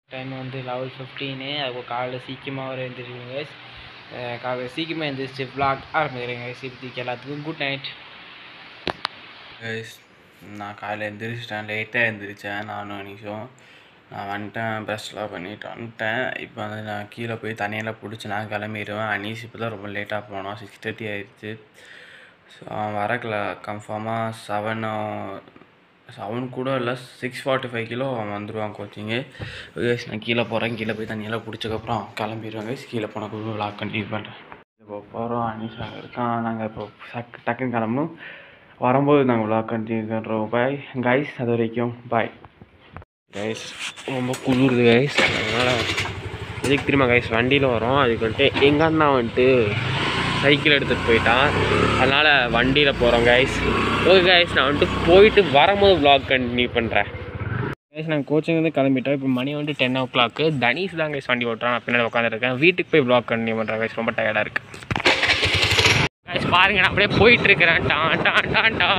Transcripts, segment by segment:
Time வந்து level fifteen அது காலையில் சீக்கிரமாக வர எழுந்திரிச்சிங்க கைஸ் காலையில் சீக்கிரமாக எழுந்திரிச்சு vlog ஆரம்பிக்கிறேங்க கைஸ் இப்போதைக்கு எல்லாத்துக்கும் குட் நைட் கைஸ் நான் காலையில் எழுந்திரிச்சிட்டேன் லேட்டாக எழுந்திரிச்சேன் நானும் அனிஷும் நான் வந்துட்டேன் ப்ரெஷ்லாம் பண்ணிட்டு வந்துட்டேன் இப்போ வந்து நான் கீழே போய் தண்ணியெல்லாம் பிடிச்சி நான் கிளம்பிடுவேன் அனீஸ் இப்போ தான் ரொம்ப லேட்டாக போனோம் சிக்ஸ் தேர்ட்டி ஆயிடுச்சு ஸோ அவன் வரக்கல கன்ஃபார்மாக செவன் செவன் கூட இல்லை சிக்ஸ் ஃபார்ட்டி ஃபைவ் கிலோ அவன் வந்துடுவான் கோச்சிங்கு கைஸ் நான் கீழே போகிறேன் கீழே போய் தண்ணியெல்லாம் பிடிச்சக்கப்புறம் கிளம்பிடுவேன் கைஸ் கீழே போன கூட விளாக் கண்டினியூ பண்ணுறேன் இப்போ போகிறோம் அனீஸ் அங்கே இருக்கான் நாங்கள் இப்போ டக்கு டக்குன்னு கிளம்பணும் வரும்போது நாங்கள் விளாக் கண்டினியூ பண்ணுறோம் பாய் கைஸ் அது வரைக்கும் பாய் கைஸ் ரொம்ப குளிருது கைஸ் அதனால் எதுக்கு தெரியுமா கைஸ் வண்டியில் வரோம் அதுக்கு வந்துட்டு எங்கள் அண்ணா வந்துட்டு சைக்கிள் எடுத்துகிட்டு போயிட்டான் அதனால் வண்டியில் போகிறோம் கைஸ் ஓகே கைஸ் நான் வந்துட்டு போயிட்டு வரும்போது vlog கண்டினியூ பண்ணுறேன் கைஸ் நான் கோச்சிங் வந்து கிளம்பிட்டோம் இப்போ மணி வந்து டென் ஓ கிளாக்கு தனீஷ் தான் கைஸ் வண்டி ஓட்டுறான் நான் பின்னாடி உட்காந்துருக்கேன் வீட்டுக்கு போய் vlog கண்டினியூ பண்ணுறேன் கைஸ் ரொம்ப டயர்டாக இருக்குது கைஸ் பாருங்க நான் அப்படியே போயிட்டு இருக்கிறேன் டான் டான் டான் டா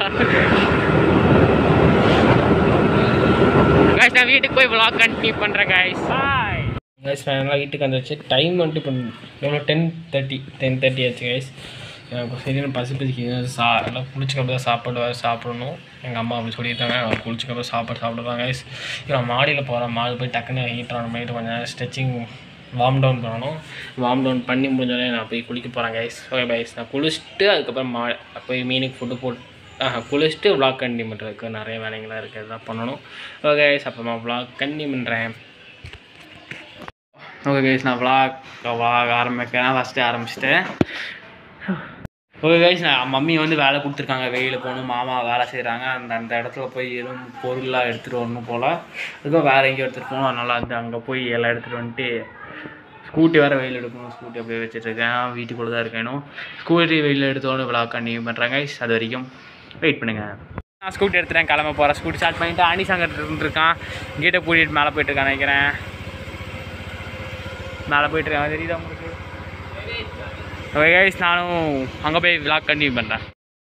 கைஸ் நான் வீட்டுக்கு போய் vlog கண்டினியூ பண்ணுறேன் கைஸ் பாய் கைஸ் நான் எல்லாம் வீட்டுக்கு வந்துச்சு டைம் வந்துட்டு இப்போ எவ்வளோ டென் தேர்ட்டி டென் தேர்ட்டி ஆச்சு கைஸ் எனக்கு சரியான பசி பசிக்குது சா எல்லாம் குளிச்சுக்கப்புறம் தான் சாப்பாடு வேறு சாப்பிடணும் எங்கள் அம்மா அப்படி சொல்லியிருக்காங்க அவங்க குளிச்சுக்கப்புறம் சாப்பாடு சாப்பிடுவாங்க கைஸ் நான் மாடியில் போகிறேன் மாடி போய் டக்குன்னு ஹீட்டர் ஆன் பண்ணிட்டு கொஞ்சம் நேரம் ஸ்ட்ரெச்சிங் வார்ம் டவுன் பண்ணணும் வார்ம் டவுன் பண்ணி முடிஞ்சோடனே நான் போய் குளிக்க போகிறேன் கைஸ் ஓகே கைஸ் நான் குளிச்சுட்டு அதுக்கப்புறம் மா போய் மீனுக்கு ஃபுட்டு போட்டு ஆஹா குளிச்சுட்டு விளாக் கண்டினியூ பண்ணுறதுக்கு நிறைய வேலைங்களாம் இருக்குது அதெல்லாம் பண்ணணும் ஓகே கைஸ் அப்புறமா விளாக் கண்டினியூ பண்ணுறேன் ஓகே கைஸ் நான் விளாக் விளாக் ஆரம்பிக்கிறேன் ஃபஸ்ட்டு ஆரம்பிச்சிட்டேன் ஓகே கைஸ் நான் மம்மி வந்து வேலை கொடுத்துருக்காங்க வெயில் போகணும் மாமா வேலை செய்கிறாங்க அந்த அந்த இடத்துல போய் எதுவும் பொருளாக எடுத்துகிட்டு வரணும் போல் அதுக்கும் வேறு எங்கேயும் எடுத்துகிட்டு போகணும் அதனால் வந்து அங்கே போய் எல்லாம் எடுத்துகிட்டு வந்துட்டு ஸ்கூட்டி வேறு வெயில் எடுக்கணும் ஸ்கூட்டி அப்படியே வச்சுட்ருக்கேன் வீட்டுக்குள்ளே தான் இருக்கணும் ஸ்கூட்டி வெயில் எடுத்தோன்னு விழா கண்டினியூ பண்ணுறேன் கைஸ் அது வரைக்கும் வெயிட் பண்ணுங்கள் நான் ஸ்கூட்டி எடுத்துட்டேன் கிளம்ப போகிறேன் ஸ்கூட்டி ஸ்டார்ட் பண்ணிவிட்டு அனிஸ் அங்கே இருக்கான் கேட்டை பூட்டிட்டு மேலே போயிட்டுருக்கான் நினைக்கிறேன் மேலே போயிட்டுருக்கான் தெரியுதா உங்களுக்கு ஓகே கைஸ் நானும் அங்கே போய் விளாக் கண்டினியூ பண்ணுறேன்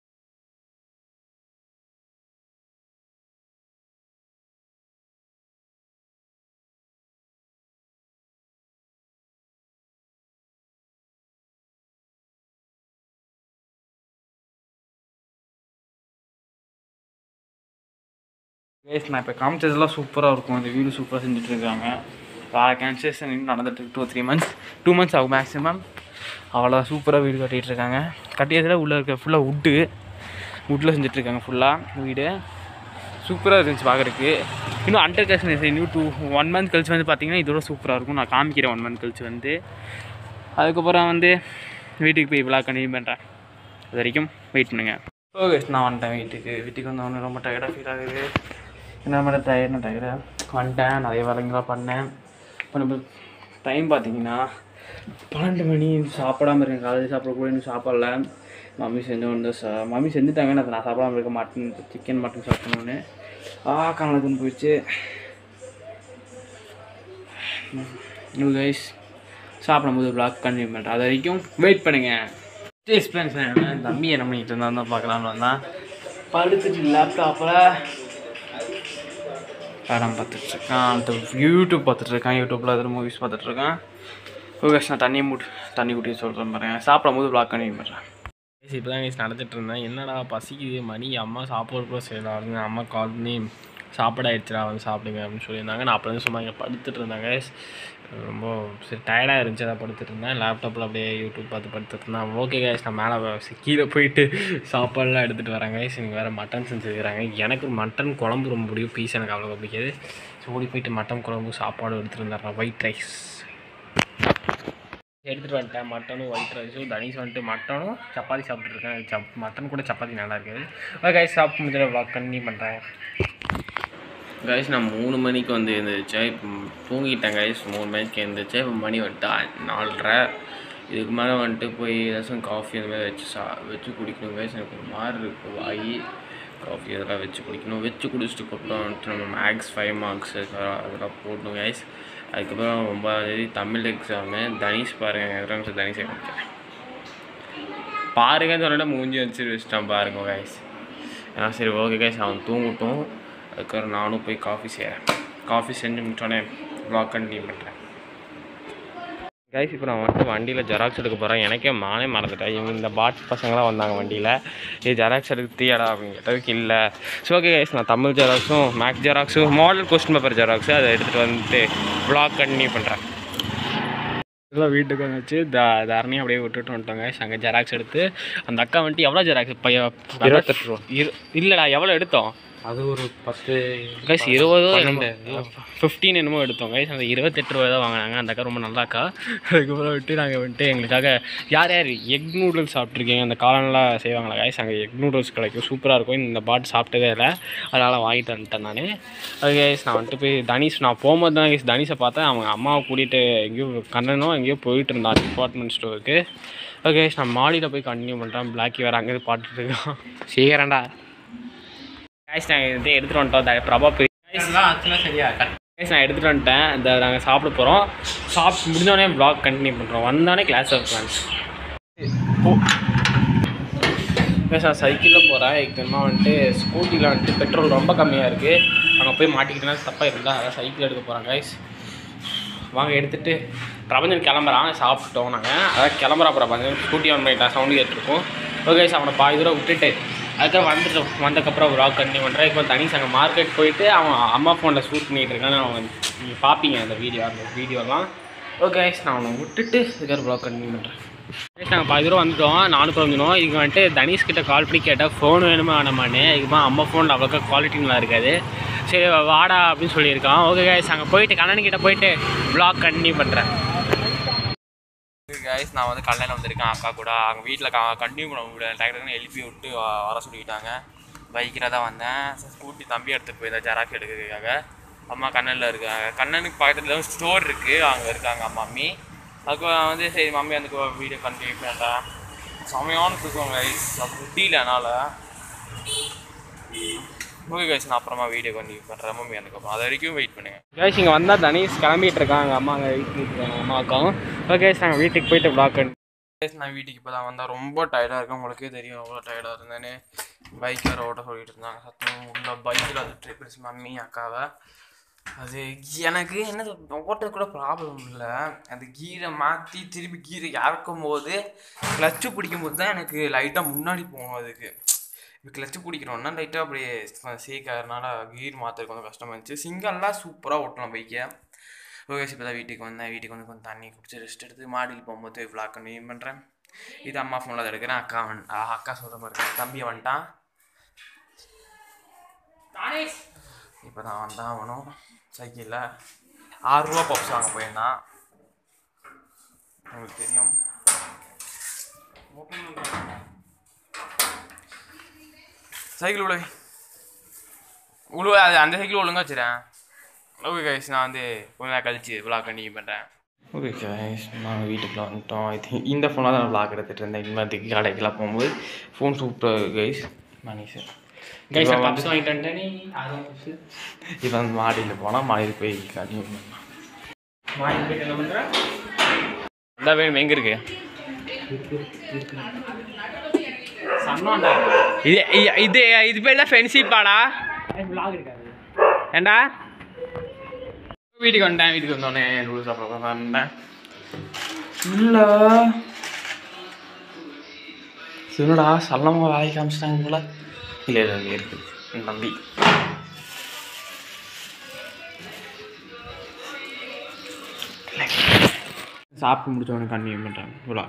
கைஸ் நான் இப்போ காமிச்சதெல்லாம் சூப்பராக இருக்கும் இந்த வீடு சூப்பராக செஞ்சுட்டு இருக்காங்க வேறு கேன்சர்ஸ் நடந்துட்டு two three months two months ஆகும் மேக்ஸிமம் அவ்வளோ சூப்பராக வீடு கட்டிகிட்டு இருக்காங்க கட்டியதில் உள்ளே இருக்க ஃபுல்லாக வுட்டு வுட்டில் செஞ்சிட்ருக்காங்க ஃபுல்லாக வீடு சூப்பராக இருந்துச்சு பார்க்குறதுக்கு இன்னும் அண்டர் கன்ஸ்ட்ரக்ஷன் இன்னும் டூ ஒன் மந்த் கழிச்சு வந்து பார்த்தீங்கன்னா இதோட சூப்பராக இருக்கும் நான் காமிக்கிறேன் ஒன் மந்த் கழிச்சு வந்து அதுக்கப்புறம் வந்து வீட்டுக்கு போய் விழா கண்டினியூ பண்ணுறேன் அது வரைக்கும் வெயிட் பண்ணுங்க ஓகே நான் வந்துட்டேன் வீட்டுக்கு வீட்டுக்கு வந்தவொடனே ரொம்ப டயர்டாக ஃபீல் ஆகுது என்ன பண்ண டயர்ட்னா டயர்டாக வந்துட்டேன் நிறைய வேலைங்களாம் பண்ணேன் இப்போ நம்ம டைம் பார்த்தீங்கன்னா பன்னெண்டு மணி சாப்பிடாம இருக்கேன் காலையில் சாப்பிட கூட இன்னும் சாப்பிடல மம்மி செஞ்சு வந்து சா மம்மி செஞ்சுட்டாங்க நான் நான் சாப்பிடாம இருக்க மட்டன் சிக்கன் மட்டன் சாப்பிடணுன்னு ஆ கணக்குன்னு போயிடுச்சு நியூ கைஸ் சாப்பிடும்போது பிளாக் கண்டினியூ பண்ணுறேன் அது வரைக்கும் வெயிட் பண்ணுங்கள் எக்ஸ்பீரியன்ஸ் என்ன தம்பி என்ன பண்ணிட்டு இருந்தா தான் பார்க்கலான்னு வந்தான் படுத்துட்டு லேப்டாப்பில் படம் பார்த்துட்ருக்கான் அந்த யூடியூப் பார்த்துட்ருக்கான் யூடியூப்பில் அதில் மூவிஸ் பார்த்துட்ருக்கான் ஓகே நான் தண்ணி மூட்டு தண்ணி குட்டி சொல்கிறேன் பாருங்க சாப்பிடும் போது பிளாக் பண்ணி பண்ணுறேன் இப்போ தான் கேஸ் நடந்துட்டு இருந்தேன் என்னடா பசிக்குது மணி அம்மா சாப்பாடு கூட செய்யலாம் அப்படின்னு அம்மா கால் பண்ணி சாப்பாடு ஆயிடுச்சுடா வந்து சாப்பிடுங்க அப்படின்னு சொல்லியிருந்தாங்க நான் அப்போ சும்மா இங்கே படுத்துட்டு இருந்தேன் guys. ரொம்ப சரி டயர்டாக இருந்துச்சு அதான் படுத்துட்டு இருந்தேன் லேப்டாப்பில் அப்படியே யூடியூப் பார்த்து படுத்துட்டு இருந்தேன் ஓகே கேஸ் நான் மேலே வ- கீழே போயிட்டு சாப்பாடுலாம் எடுத்துகிட்டு வரேன் guys. இங்கே வேறு மட்டன் செஞ்சுருக்கிறாங்க எனக்கு மட்டன் குழம்பு ரொம்ப பிடிக்கும் பீஸ் எனக்கு அவ்வளோ பிடிக்காது ஸோ ஓடி போயிட்டு மட்டன் குழம்பு சாப்பாடு எடுத்துகிட்டு வந்துடுறேன் ஒயிட் ரைஸ் எடுத்துகிட்டு வந்துட்டேன் மட்டனும் ஒயிட் ரைஸும் தனிஷ் வந்துட்டு மட்டனும் சப்பாத்தி சாப்பிட்ருக்கேன் சப் மட்டன் கூட சப்பாத்தி நல்லா இருக்குது ஓகே கைஸ் சாப்பிட்டு முடிஞ்ச vlog கண்டினியூ பண்ணுறேன் கைஸ் நான் மூணு மணிக்கு வந்து எழுந்திரிச்சேன் இப்போ தூங்கிட்டேன் கைஸ் மூணு மணிக்கு எழுந்திரிச்சேன் இப்போ மணி வந்துட்டு அ- நாலரை இதுக்கு மேலே வந்துட்டு போய் ஏதாச்சும் காஃபி அந்த மாதிரி வச்சு சா வச்சு குடிக்கணும் கைஸ் எனக்கு ஒரு மாதிரி இருக்குது வாய் காஃபி அதெல்லாம் வச்சு குடிக்கணும் வச்சு குடிச்சிட்டு அப்புறம் வந்துட்டு நம்ம மேக்ஸ் ஃபைவ் மார்க்ஸ் அதெல்லாம் போடணும் கைஸ் அதுக்கப்புறம் ஒன்பதாம் தேதி தமிழ் எக்ஸாமு தனிஷ் பாருங்கள் எக்ஸாம்ஸ் தனிஷ் காமிக்கிறேன் பாருங்கன்னு சொல்லிட்டு மூஞ்சி வச்சு வச்சுட்டான் பாருங்க கைஸ் ஆ சரி ஓகே கைஸ் அவன் தூங்கட்டும் அதுக்கப்புறம் நானும் போய் காஃபி செய்கிறேன் காஃபி செஞ்சு முடிச்சோடனே ப்ளாக் கண்டினியூ பண்ணுறேன் கைஸ் இப்போ நான் வந்து வண்டியில் ஜெராக்ஸ் எடுக்க போகிறேன் எனக்கே மானே மறந்துட்டேன் இவங்க இந்த பாட் பசங்களாம் வந்தாங்க வண்டியில் இது ஜெராக்ஸ் எடுக்க தீயடா அப்படின்னு கேட்டதுக்கு இல்லை ஸோ ஓகே கைஸ் நான் தமிழ் ஜெராக்ஸும் மேக்ஸ் ஜெராக்ஸும் மாடல் கொஸ்டின் பேப்பர் ஜெராக்ஸு அதை எடுத்துகிட்டு வந்துட்டு ப்ளாக் கண்டினியூ பண்ணுறேன் இதெல்லாம் வீட்டுக்கு வந்துச்சு த தரணையும் அப்படியே விட்டுட்டு வந்துட்டோங்க அங்கே ஜெராக்ஸ் எடுத்து அந்த அக்கா வந்துட்டு எவ்வளோ ஜெராக்ஸ் பைய இருபத்தெட்டு ரூபா. இரு இல்லைடா எவ்வளோ எடுத்தோம் அது ஒரு பத்து கைஸ் இருபதோ பன்னெண்டு. ஃபிஃப்டீன் என்னமோ எடுத்தோம் கைஸ் அந்த இருபத்தெட்டு ரூபா தான் வாங்கினாங்க அந்த அக்கா ரொம்ப நல்லா அக்கா அதுக்கப்புறம் விட்டு நாங்கள் வந்துட்டு எங்களுக்காக யார் யார் எக் நூடுல்ஸ் சாப்பிட்ருக்கீங்க அந்த காளான்லாம் செய்வாங்களா கைஸ் அங்கே எக் நூடுல்ஸ் கிடைக்கும் சூப்பராக இருக்கும் இந்த பாட் சாப்பிட்டதே இல்லை அதனால் வாங்கிட்டு வந்துட்டேன் நான் அது கைஸ் நான் வந்துட்டு போய் தனிஷ் நான் போகும்போது தான் கைஸ் தனிஷை பார்த்தேன் அவங்க அம்மாவை கூட்டிகிட்டு எங்கேயோ கண்ணனோ எங்கேயோ போயிட்டு இருந்தான் டிபார்ட்மெண்ட் ஸ்டோருக்கு ஓகே கைஸ் நான் மாடியில் போய் கண்டினியூ பண்ணுறேன் பிளாக்கி வேறு அங்கேருந்து பாட்டுட்டு இருக்கான் சீக்கிரம்டா கைஸ் நாங்கள் இது எடுத்துகிட்டு வந்துட்டோம் த- பிரபா போய் ஆக்சுவலாக சரியா கட் கைஸ் நான் எடுத்துகிட்டு வந்துட்டேன் இந்த நாங்கள் சாப்பிட போகிறோம் சாப்பிட்டு முடிஞ்சோடனே vlog கண்டினியூ பண்ணுறோம் வந்தோடனே கிளாஸ் ஆஃப் பிளான்ஸ் கைஸ் நான் சைக்கிளில் போகிறேன் எக்தமாக வந்துட்டு ஸ்கூட்டியில் வந்துட்டு பெட்ரோல் ரொம்ப கம்மியாக இருக்குது அங்கே போய் மாட்டிக்கிட்டேன்னா தப்பாக இருந்தால் அதான் சைக்கிள் எடுக்க போகிறேன் கைஸ் வாங்க எடுத்துகிட்டு பிரபஞ்சன் கிளம்புறான் சாப்பிட்டோம் நாங்கள் அதான் கிளம்புறா பிரபஞ்சன் ஸ்கூட்டி ஆன் பண்ணிட்டான் சவுண்டு கேட்டிருக்கோம் ஓகே அவனை பாதி தூரம் விட்டுட்டு அதுக்கப்புறம் வந்துட்டு வந்ததுக்கப்புறம் vlog கண்டினியூ பண்ணுறேன் இப்போ தனி அங்கே மார்க்கெட் போயிட்டு அவன் அம்மா ஃபோனில் ஷூட் பண்ணிகிட்டு இருக்கான் அவன் நீங்கள் பார்ப்பீங்க அந்த வீடியோ அந்த வீடியோலாம் ஓகே நான் அவனை விட்டுட்டு இதுக்காக vlog கண்டினியூ பண்ணுறேன் நாங்கள் பாதி தூரம் வந்துட்டோம் நானும் குறைஞ்சினோம் இங்கே வந்துட்டு தனீஷ் கிட்ட கால் பண்ணி கேட்டால் ஃபோன் வேணுமா வேணாமான்னு இதுமா அம்மா ஃபோனில் அவ்வளோக்கா குவாலிட்டி நல்லா இருக்காது சரி வாடா அப்படின்னு சொல்லியிருக்கான் ஓகே கைஸ் அங்கே போயிட்டு கண்ணன் கிட்ட போயிட்டு vlog கண்டினியூ பண்ணுறேன் கைஸ் நான் வந்து கல்யாணம் வந்திருக்கேன் அக்கா கூட அவங்க வீட்டில் கண்டினியூ பண்ண முடியல டேரக்டாக எழுப்பி விட்டு வ- வர சொல்லிக்கிட்டாங்க பைக்கில் தான் வந்தேன் ஸ்கூட்டி தம்பி எடுத்துகிட்டு போயிருந்தேன் ஜெராக்ஸ் எடுக்கிறதுக்காக அம்மா கண்ணனில் இருக்காங்க கண்ணனுக்கு பக்கத்தில் ஸ்டோர் இருக்குது அங்கே இருக்காங்க அம்மா மம்மி அதுக்கு வந்து சரி மம்மி அந்த வீடியோ கண்டினியூ பண்ணுறேன் செமையான தூக்கம் கைஸ் அது முடியல என்னால் ஓகே கைஸ் நான் அப்புறமா வீடியோ கண்டினியூ பண்ணுறேன் மம்மி அதுக்கப்புறம் அது வரைக்கும் வெயிட் பண்ணுங்க கைஸ் இங்கே வந்தால் தனீஷ் கிளம்பிட்டு இருக்காங்க அம்மா அங்கே வெயிட் பண்ணிட்டு இருக்காங்க அம்மாவுக்கும் ஓகே நாங்கள் வீட்டுக்கு போயிட்டு vlog கண்டினியூ கைஸ் நான் வீட்டுக்கு இப்போ தான் வந்தேன் ரொம்ப டயர்டாக இருக்கேன் உங்களுக்கே தெரியும் எவ்வளோ டயர்டாக இருந்தேன்னு பைக் வேறு ஓட்ட சொல்லிட்டு இருந்தாங்க சத்தம் உள்ள பைக்கில் அது ட்ரிபிள்ஸ் மம்மி அக்காவை அது எனக்கு என்னது ஓட்டது கூட ப்ராப்ளம் இல்லை அந்த கீரை மாற்றி திருப்பி கீரை இறக்கும் போது கிளச்சு பிடிக்கும் போது தான் எனக்கு லைட்டாக முன்னாடி போகணும் அதுக்கு இப்போ கிளச்சு பிடிக்கிறோன்னா லைட்டாக அப்படியே சீக்கிறதுனால கீர் மாற்றுறதுக்கு கொஞ்சம் கஷ்டமாக இருந்துச்சு சிங்கல்லாம் சூப்பராக ஓட்டலாம் பைக்கை ஓகே இப்போ தான் வீட்டுக்கு வந்தேன் வீட்டுக்கு வந்து கொஞ்சம் தண்ணி குடிச்சு ரெஸ்ட் எடுத்து மாடியில் போகும்போது vlog கண்டினியூ பண்ணுறேன் இது அம்மா ஃபோனில் தான் எடுக்கிறேன் அக்கா வந் ஆ, அக்கா சொல்கிற மாதிரி இருக்கேன் தம்பி வந்துட்டான் இப்போ தான் வந்தான் அவனும் சைக்கிளில் ஆறுரூவா பப்ஸ் வாங்க போயிருந்தான் உங்களுக்கு தெரியும் சைக்கிள் உழுவை உழுவ அது அந்த சைக்கிள் ஒழுங்கா வச்சுறேன் ஓகே கைஸ் நான் வந்து கொஞ்ச நேரம் கழிச்சு விளாக் கண்டினியூ பண்ணுறேன் ஓகே கைஸ் நாங்கள் வீட்டுக்குள்ள வந்துட்டோம் ஐ திங்க் இந்த ஃபோனாக தான் விளாக் எடுத்துகிட்டு இருந்தேன் இந்த மாதிரி கடைக்கெல்லாம் போகும்போது phone super guys Mani sir guys இப்போ பப்ஸ் வாங்கிட்டு வந்துட்டேன் நீ அதுவும் பப்ஸ் இப்போ வந்து மாடியில் போனால் மாடியில் போய் கண்டினியூ பண்ணலாம் வாங்கிட்டு போயிட்டு என்ன பண்ணுறேன் இந்த வேணும் எங்கே இருக்கு சன்னாண்டா இது இ- இது இது பேர் தான் ஃப்ரெண்ட்ஷிப்பாடா vlog இருக்காது ஏண்டா வீட்டுக்கு வந்துட்டேன் வீட்டுக்கு வந்தோடனே நூடுல்ஸ் சாப்பிட வந்தேன் இல்லை சிவனடா சல்லமாக வேலைக்கு காமிச்சிட்டாங்க போல இல்லை இல்லை இல்லை இருக்குது என் தம்பி சாப்பிட்டு முடிச்சவொடனே கண்டினியூ பண்ணுறேன் இவ்வளோ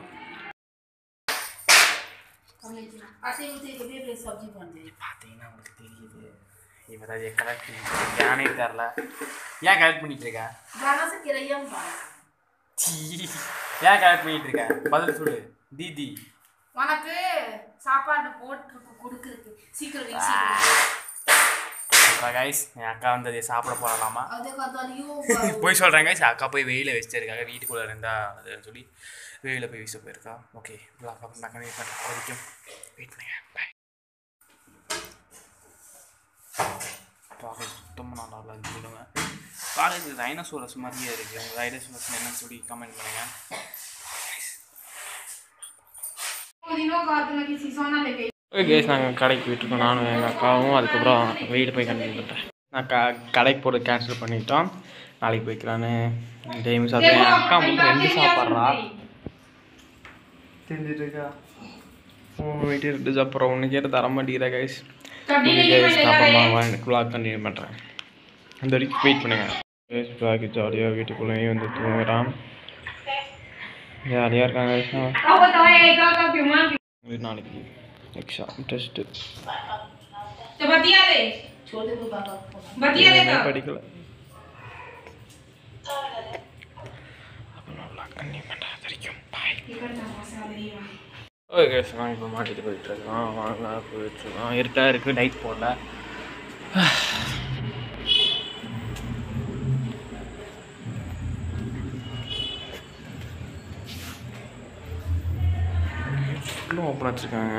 आटे उते कभी भी सब्जी बन जाए பார்த்தீங்கன்னா உங்களுக்கு தெரியுது இப்போ தான் கலெக்ட் பண்ணிட்டு ஏனே தெரில ஏன் கலெக்ட் பண்ணிட்டு இருக்க गाना से किरैया में बात சீ, ஏன் கலெக்ட் பண்ணிட்டு இருக்க பதில் சொல்லு தீதி உனக்கு சாப்பாடு போட்டு கொடுக்குறதுக்கு சீக்கிரம் வை, சீக்கிரம் கைஸ் என் அக்கா வந்து அதை சாப்பிட போகலாமா அதுக்கு அது ஐயோ போய் சொல்கிறேன் கைஸ் அக்கா போய் வெயில வச்சுட்டு இருக்காங்க வீட்டுக்குள்ளே இருந்தா அதுன்னு சொல்லி வெயில போய் வீச போயிருக்கா ஓகே அக்கா நான் வெயிட் பண்ணுறேன் வரைக்கும் வெயிட் பண்ணுங்க பை பார்க்க சுத்தமாக நல்லா இருந்துடுங்க காலேஜ் டைனோசோரஸ் மாதிரியே இருக்குது உங்கள் டைனோசோரஸ் என்னன்னு சொல்லி கமெண்ட் பண்ணுங்கள் दिनों का तो ना किसी सोना लेके ஓகே கேஸ் நாங்கள் கடைக்கு போயிட்டுருக்கோம் நானும் எங்கள் அக்காவும் அதுக்கப்புறம் வீடு போய் கண்டினியூ பண்ணுறேன் நான் க கடைக்கு போகிறது கேன்சல் பண்ணிட்டோம் நாளைக்கு போய்க்கலான்னு டைம் சாப்பிட்டேன் என் அக்கா மட்டும் ரெண்டு சாப்பிட்றா தெரிஞ்சிட்டு இருக்கா மூணு வீட்டு ரெண்டு சாப்பிட்றோம் ஒன்று கேட்டு தர மாட்டேங்கிறா கைஸ் அப்புறமா குலாக் கண்டினியூ பண்ணுறேன் அந்த வரைக்கும் வெயிட் பண்ணுங்க கைஸ் பிளாக் ஜாலியாக வீட்டுக்குள்ளேயே வந்து தூங்குறான் ஜாலியாக இருக்காங்க guys. Ako to eh, ikaw ka piuman. இது நாளைக்கு exam test So batia de. Batia de ka. படிக்கல அப்புறம் vlog continue பண்றேன். அது வரைக்கும் bye. ஓகே guys, நான் இப்போ மாட்டிட்டு போயிட்டுருக்கோம் வாங்க போயிட்டுருக்கோம் இருட்டா இருக்குது லைட் போடல ஃபுல்லும் ஓப்பன் வச்சுருக்காங்க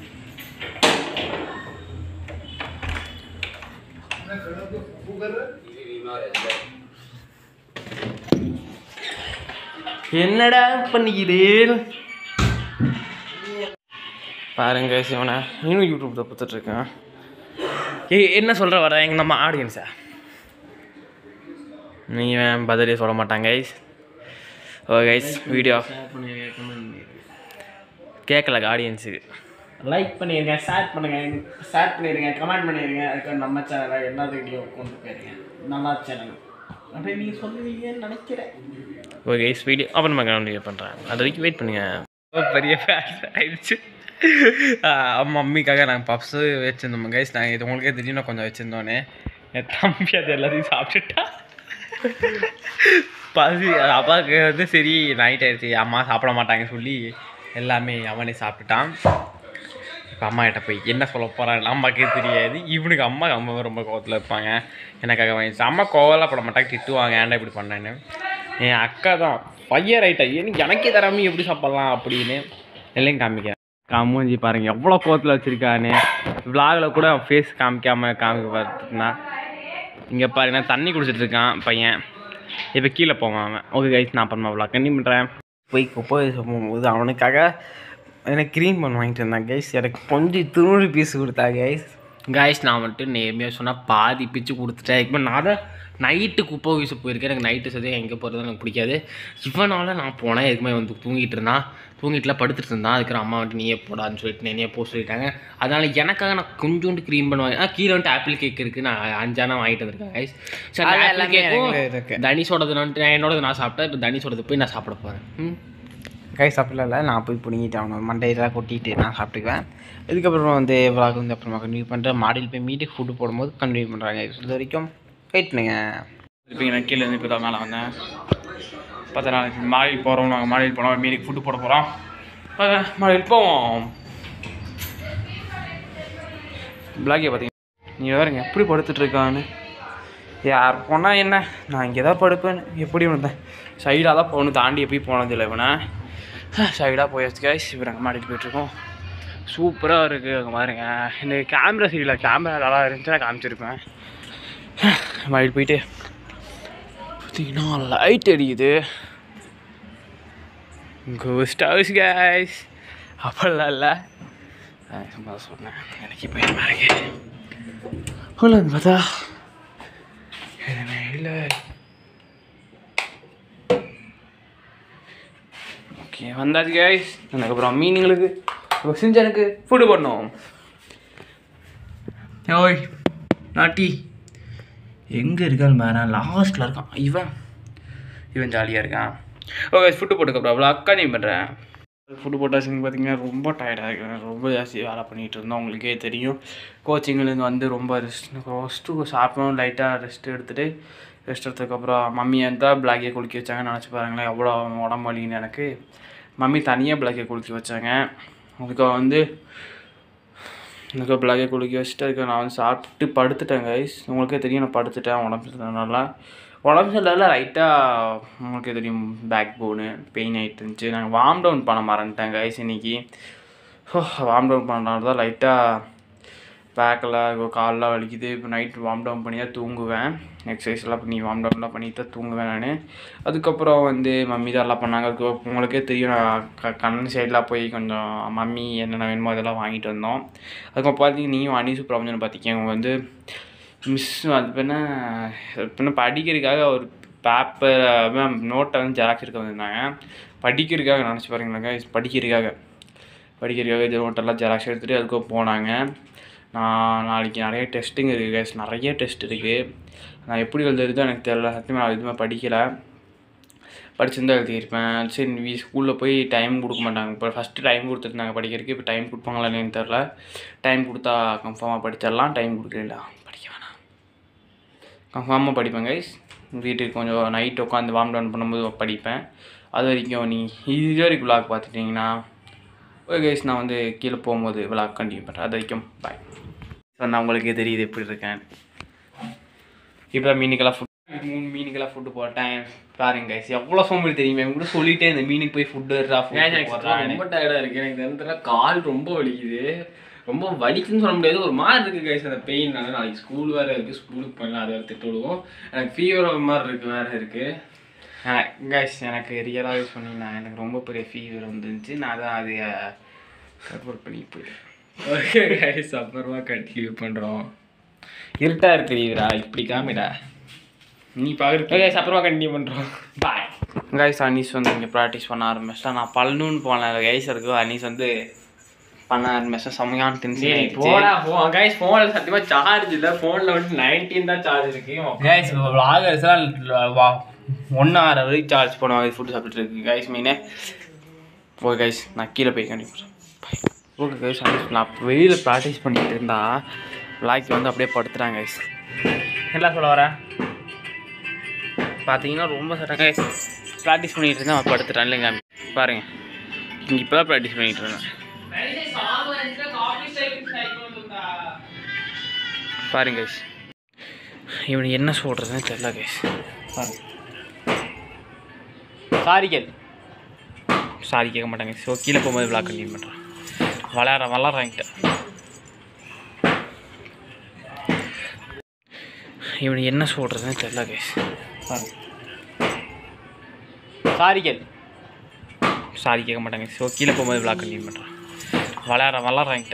என்னடா பண்ணிக்கிறேன் பாருங்க சிவனை இன்னும் யூடியூப் தான் பார்த்துட்ருக்கேன் ஏய் என்ன சொல்கிற வர எங்கள் நம்ம ஆடியன்ஸா நீங்கள் பதிலே சொல்ல மாட்டாங்க கைஸ் ஓ கைஸ் வீடியோ கேட்கல ஆடியன்ஸுக்கு லைக் பண்ணிடுங்க ஷேர் பண்ணுங்க ஷேர் பண்ணிடுங்க கமெண்ட் பண்ணிடுங்க அதுக்கு நம்ம சேனலை எல்லா வீடியோ கொண்டு போயிருங்க நல்லா சேனல் அப்படி நீங்கள் சொல்லுவீங்கன்னு நினைக்கிறேன் ஓகே கைஸ் வீடியோ அப்புறமா கண்டினியூ பண்ணுறேன் அது வரைக்கும் வெயிட் பண்ணுங்க பெரிய ஃபேன் ஆயிடுச்சு மம்மிக்காக நாங்கள் பப்ஸு வச்சுருந்தோம் கைஸ் நாங்கள் இது உங்களுக்கே தெரியும் நான் கொஞ்சம் வச்சுருந்தோன்னே என் தம்பி அது எல்லாத்தையும் சாப்பிட்டுட்டா பசி அப்பாவுக்கு வந்து சரி நைட் ஆயிடுச்சு அம்மா சாப்பிட மாட்டாங்க சொல்லி எல்லாமே அவனே சாப்பிட்டுட்டான் இப்போ அம்மா கிட்ட போய் என்ன சொல்ல போகிறான் அம்மாக்கே தெரியாது இவனுக்கு அம்மா அம்மா ரொம்ப கோவத்தில் இருப்பாங்க எனக்காக வாங்கிச்சு அம்மா கோவலாப்பட மாட்டாங்க திட்டுவாங்க ஏன்டா இப்படி பண்ணேன்னு என் அக்கா தான் பையன் ரைட்டா எனக்கு எனக்கே தராம எப்படி சாப்பிட்லாம் அப்படின்னு எல்லாம் காமிக்க காமூஞ்சி பாருங்க எவ்வளோ கோவத்தில் வச்சுருக்கான்னு விலாகில் கூட ஃபேஸ் காமிக்காம காமிக்க பார்த்துனா இங்கே பாருங்க நான் தண்ணி குடிச்சிட்டு இருக்கான் பையன் இப்போ கீழே போவான் அவன் ஓகே கைஸ் நான் அப்புறமா விளாக் கண்டி பண்ணுறேன் போய் குப்பை வீச போகும்போது அவனுக்காக எனக்கு க்ரீம் பண்ண வாங்கிட்டு இருந்தான் கைஸ் எனக்கு கொஞ்சம் துணூறு பீஸ் கொடுத்தா கைஸ் கைஸ் நான் வந்துட்டு நேர்மையாக சொன்னால் பாதி பிச்சு கொடுத்துட்டேன் இப்போ நான் தான் நைட்டு குப்பை வீச போயிருக்கேன் எனக்கு நைட்டு சதவீதம் எங்கே போகிறது எனக்கு பிடிக்காது இவனால நான் போனேன் எதுக்குமே வந்து தூங்கிட்டு இருந்தான் தூங்கிட்டுலாம் படுத்துட்டு இருந்தான் அதுக்கு அம்மா வந்துட்டு நீயே போடான்னு சொல்லிட்டு என்னையே போக சொல்லிட்டாங்க அதனால் எனக்காக நான் கொஞ்சோண்டு க்ரீம் பண்ணுவேன் ஆ கீழே வந்துட்டு ஆப்பிள் கேக் இருக்குது நான் அஞ்சானா வாங்கிட்டு வந்திருக்கேன் கைஸ் சரி அது ஆப்பிள் எல்லாமே எனக்கு இருக்கு. கேக்கும் தனிஷோடது வந்துட்டு நான் என்னோடது நான் சாப்பிட்டேன் இப்போ தனிஷோடது போய் நான் சாப்பிட போகிறேன் ம் கை சாப்பிடல நான் போய் பிடிங்கிட்டு அவனை மண்டையெல்லாம் கொட்டிட்டு நான் சாப்பிட்டுக்குவேன் இதுக்கப்புறம் வந்து விளாக் வந்து அப்புறமா கண்டினியூ பண்ணுறேன் மாடியில் போய் மீட்டுக்கு ஃபுட்டு போடும்போது கண்டினியூ பண்ணுறாங்க இது வரைக்கும் வெயிட் பண்ணுங்க இப்போ நான் கீழே இருந்து இப்போ தான் மேலே வந்தேன் பத்து நாளைக்கு மாடியில் போகிறோம் நாங்கள் மாடியில் போனோம் மீனுக்கு ஃபுட்டு போட போகிறோம் மாடியில் போவோம் பிளாக்கியை பார்த்தீங்க நீ வேறுங்க எப்படி படுத்துட்டு இருக்கான்னு யார் போனால் என்ன நான் இங்கே தான் படுப்பேன் எப்படி வந்தேன் சைடாக தான் போகணும் தாண்டி எப்படி போனதில்லை இவனை சைடாக போயாச்சு கைஸ் இப்போ நாங்கள் மாடிட்டு போயிட்டுருக்கோம் சூப்பராக இருக்குது அங்கே பாருங்க இந்த கேமரா சரியில்லை கேமரா நல்லா இருந்துச்சுன்னா காமிச்சிருப்பேன் மாடிட்டு போயிட்டு பார்த்தீங்கன்னா லைட் எரியுது கோஸ்ட் ஹவுஸ் கைஸ் அப்படிலாம் இல்லை நான் சும்மா சொன்னேன் எனக்கு இப்போ என்ன இருக்கு உள்ள வந்து பார்த்தா எதுவுமே இல்லை ஓகே வந்தாச்சு கைஸ் அதுக்கப்புறம் மீனுங்களுக்கு செஞ்சனுக்கு ஃபுட்டு பண்ணோம் ஓய் நாட்டி எங்கே இருக்கான்னு பாரு லாஸ்ட்டில் இருக்கான் இவன் இவன் ஜாலியாக இருக்கான் ஓகே ஃபுட்டு போட்டுக்கப்புறம் அவ்வளோ அக்கா நீ பண்ணுறேன் ஃபுட்டு போட்டாச்சுன்னு பார்த்தீங்கன்னா ரொம்ப டயர்டாக இருக்கேன் ரொம்ப ஜாஸ்தி வேலை பண்ணிகிட்டு இருந்தோம் உங்களுக்கே தெரியும் கோச்சிங்லேருந்து வந்து ரொம்ப ரெஸ்ட் ஃபஸ்ட்டு சாப்பிட்டோம் லைட்டாக ரெஸ்ட் எடுத்துகிட்டு ரெஸ்ட் எடுத்ததுக்கப்புறம் மம்மி தான் பிளாக்கே குளிக்க வச்சாங்க நினச்சி பாருங்களேன் எவ்வளோ உடம்பு வலின்னு எனக்கு மம்மி தனியாக பிளாக்கே குளிக்க வச்சாங்க அதுக்கு வந்து எனக்கு பிளாகே குளிக்க வச்சுட்டு அதுக்கு நான் வந்து சாப்பிட்டு படுத்துட்டேன் கைஸ் உங்களுக்கே தெரியும் நான் படுத்துட்டேன் உடம்பு சரியில்லை உடம்பு சரியில்லை லைட்டாக உங்களுக்கே தெரியும் பேக் போனு பெயின் ஆகிட்டு இருந்துச்சு நாங்கள் வார்ம் டவுன் பண்ண மறந்துட்டேன் கைஸ் இன்னைக்கு வார்ம் டவுன் பண்ணுறது தான் லைட்டாக பேக்கில் கால்லாம் வலிக்குது இப்போ நைட் வார்ம் டவுன் பண்ணி தான் தூங்குவேன் எக்ஸசைஸ்லாம் பண்ணி வார்ம் டவுன்லாம் பண்ணி தான் தூங்குவேன் நான் அதுக்கப்புறம் வந்து மம்மி தான் எல்லாம் பண்ணாங்க அதுக்கு உங்களுக்கே தெரியும் நான் க கண் சைடெலாம் போய் கொஞ்சம் மம்மி என்னென்ன வேணுமோ அதெல்லாம் வாங்கிட்டு வந்தோம் அதுக்கப்புறம் பார்த்தீங்க நீயும் அனீசு ப்ராப்ளம்னு பார்த்திங்க அவங்க வந்து மிஸ் அது பின்ன பின்ன படிக்கிறதுக்காக ஒரு பேப்பர் மேம் நோட்டை வந்து ஜெராக்ஸ் எடுக்க வந்திருந்தாங்க படிக்கிறதுக்காக நினச்சி பாருங்களேங்க படிக்கிறதுக்காக படிக்கிறதுக்காக இது நோட்டெல்லாம் ஜெராக்ஸ் எடுத்துகிட்டு அதுக்கு போனாங்க நான் நாளைக்கு நிறைய டெஸ்ட்டுங்க இருக்குது guys நிறைய டெஸ்ட் இருக்குது நான் எப்படி எழுதுறதோ எனக்கு தெரியல சத்தியமாக நான் எதுவுமே படிக்கலை படிச்சிருந்தா எழுதியிருப்பேன் சரி நீ ஸ்கூலில் போய் டைம் கொடுக்க மாட்டாங்க இப்போ ஃபஸ்ட்டு டைம் கொடுத்துருந்தாங்க படிக்கிறதுக்கு இப்போ டைம் கொடுப்பாங்களா இல்லைன்னு தெரில டைம் கொடுத்தா கன்ஃபார்மாக படிச்சிடலாம் டைம் கொடுக்கல படிக்க வேணாம் கன்ஃபார்மாக படிப்பேன் கைஸ் வீட்டுக்கு கொஞ்சம் நைட் உட்காந்து வார்ம் டவுன் பண்ணும்போது படிப்பேன் அது வரைக்கும் நீ இது வரைக்கும் விளாக் பார்த்துட்டிங்கன்னா ஓகே கைஸ் நான் வந்து கீழே போகும்போது விளாக் கண்டினியூ பண்ணுறேன் அது வரைக்கும் பாய் ஸோ நான் உங்களுக்கே தெரியுது எப்படி இருக்கேன் இப்போ மீனுக்கெல்லாம் ஃபுட் மூணு மீனுக்கெல்லாம் ஃபுட்டு போட்டேன் பாருங்க கைஸ் எவ்வளோ சோம்பேறி தெரியுமா இவங்க கூட சொல்லிட்டே இந்த மீனுக்கு போய் ஃபுட்டு போடுறான் ரொம்ப டயர்டாக இருக்குது எனக்கு தெரியல கால் ரொம்ப வலிக்குது ரொம்ப வலிக்குன்னு சொல்ல முடியாது ஒரு மாதிரி இருக்குது கைஸ் அந்த பெயின்னால நாளைக்கு ஸ்கூல் வேறு இருக்குது ஸ்கூலுக்கு போயிடலாம் அதை வேறு திட்டு விடுவோம் எனக்கு ஃபீவர் மாதிரி இருக்குது வேறு இருக்குது கைஸ் எனக்கு ரியலாகவே சொன்னீங்கன்னா எனக்கு ரொம்ப பெரிய ஃபீவர் வந்துருந்துச்சு நான் தான் அதை சப்போர்ட் பண்ணி போயிட்டேன் ஓகே கைஸ் அப்புறமா கண்டினியூ பண்ணுறோம் இருட்டாக இருக்கிறீரா இப்படி காமிடா நீ பார்க்குற கைஸ் அப்புறமா கண்டினியூ பண்ணுறோம் பாய் கைஸ் அனீஸ் வந்து இங்கே ப்ராக்டிஸ் பண்ண ஆரம்பிச்சிட்டா நான் பல்லுன்னு போனேன் கைஸ் இருக்கு அனீஸ் வந்து பண்ண ஆரம்பிச்சேன் செம்மையான டென்ஷன் சரி போடா போ கைஸ் ஃபோனில் சத்தியமாக சார்ஜ் இல்லை ஃபோனில் வந்து நைன்டீன் தான் சார்ஜ் இருக்கு கைஸ் விளாகர்ஸ்லாம் ஒன்று ஆறு வரைக்கும் சார்ஜ் பண்ணுவாங்க ஃபுட்டு சாப்பிட்டுட்டு இருக்கு கைஸ் மீனே ஓகே கைஸ் நான் கீழே போய் கண்டிப்பாக ஓகே கைஸ் நான் வெளியில் ப்ராக்டிஸ் பண்ணிட்டு இருந்தா விளாக்கி வந்து அப்படியே படுத்துறாங்க கைஸ் என்ன சொல்ல வரேன் பார்த்தீங்கன்னா ரொம்ப சட்டம் கைஸ் ப்ராக்டிஸ் பண்ணிட்டு இருந்தேன் அவன் படுத்துட்டான் இல்லைங்க பாருங்க இங்கே இப்போ தான் ப்ராக்டிஸ் பண்ணிட்டு இருந்தேன் பாருங்க கைஸ் இவனுக்கு என்ன சொல்கிறதுன்னு தெரியல கைஸ் பாருங்க சாரி கேள் சாரி கேட்க மாட்டாங்க ஸோ கீழே போகும்போது விளாக் கண்டினியூ பண்ணுறான் வளர வளர்றாங்கிட்ட இவனுக்கு என்ன சொல்கிறதுன்னு தெரியல கைஸ் பாருங்க சாரி கேள் சாரி கேட்க மாட்டாங்க ஸோ கீழே போகும்போது விளாக் கண்டினியூ பண்ணுறான் வளர வளர்றாங்கிட்ட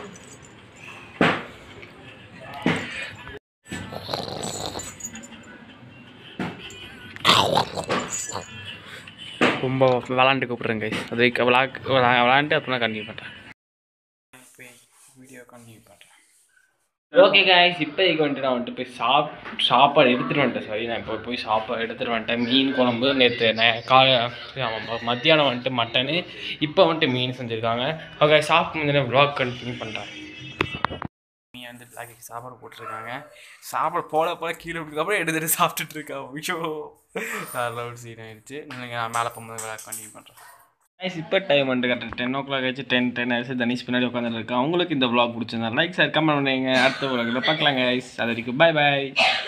ரொம்ப விளாண்டு கூப்பிட்றேன் கைஸ் அது வரைக்கும் விளாக் விளாண்டு அப்புறம் கண்டினியூ பண்ணுறேன் வீடியோ கண்டினியூ பண்ணுறேன் ஓகே காய்ஸ் இப்போதைக்கு வந்துட்டு நான் வந்துட்டு போய் சாப் சாப்பாடு எடுத்துகிட்டு வந்துட்டேன் சாரி நான் இப்போ போய் சாப்பாடு எடுத்துகிட்டு வந்துட்டேன் மீன் குழம்பு நேற்று நான் காலை ஆமாம் மத்தியானம் வந்துட்டு மட்டனு இப்போ வந்துட்டு மீன் செஞ்சுருக்காங்க ஓகே சாப்பிட்டு வந்து வ்ளாக் கண்டினியூ பண்ணுறேன் நீ வந்து பிளாக்கு சாப்பாடு போட்டிருக்காங்க சாப்பாடு போட போல கீழே விட்டுக்கப்புறம் எடுத்துகிட்டு சாப்பிட்டுட்டு இருக்கா ஐயோ வேறு ஒரு சீன் ஆயிடுச்சு நீங்கள் நான் மேலே போகும்போது விளாக் கண்டினியூ பண்ணுறேன் கைஸ் இப்போ டைம் வந்துட்டு கரெக்டாக டென் ஓ கிளாக் ஆச்சு டென் டென் ஆயிடுச்சு தனிஷ் பின்னாடி உட்காந்துட்டு இருக்கேன் உங்களுக்கு இந்த vlog பிடிச்சிருந்தா லைக் சார் கமெண்ட் பண்ணுங்க அடுத்த vlogல பார்க்கலாம் கைஸ் அது வரைக்கும் பை பாய்